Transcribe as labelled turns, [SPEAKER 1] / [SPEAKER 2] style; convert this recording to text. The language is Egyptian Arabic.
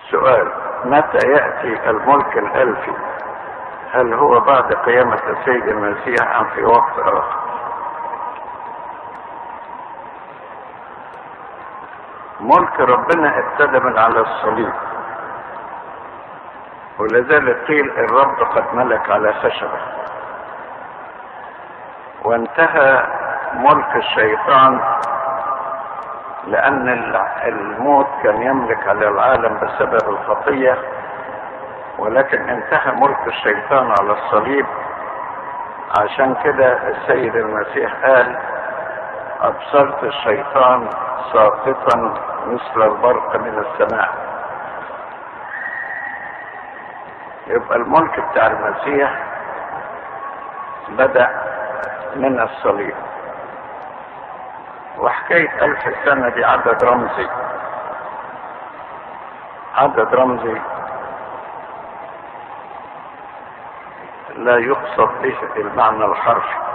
[SPEAKER 1] سؤال متى يأتي الملك الألفي هل هو بعد قيامة السيد المسيح أم في وقت آخر ملك ربنا ابتدى من على الصليب ولذلك قيل الرب قد ملك على خشبه وانتهى ملك الشيطان لأن الموت كان يملك على العالم بسبب الخطية ولكن انتهى ملك الشيطان على الصليب عشان كده السيد المسيح قال أبصرت الشيطان ساقطا مثل البرق من السماء يبقى الملك بتاع المسيح بدأ من الصليب وحكاية ألف سنة دي عدد رمزي عدد رمزي لا يقصد به المعنى الحرفي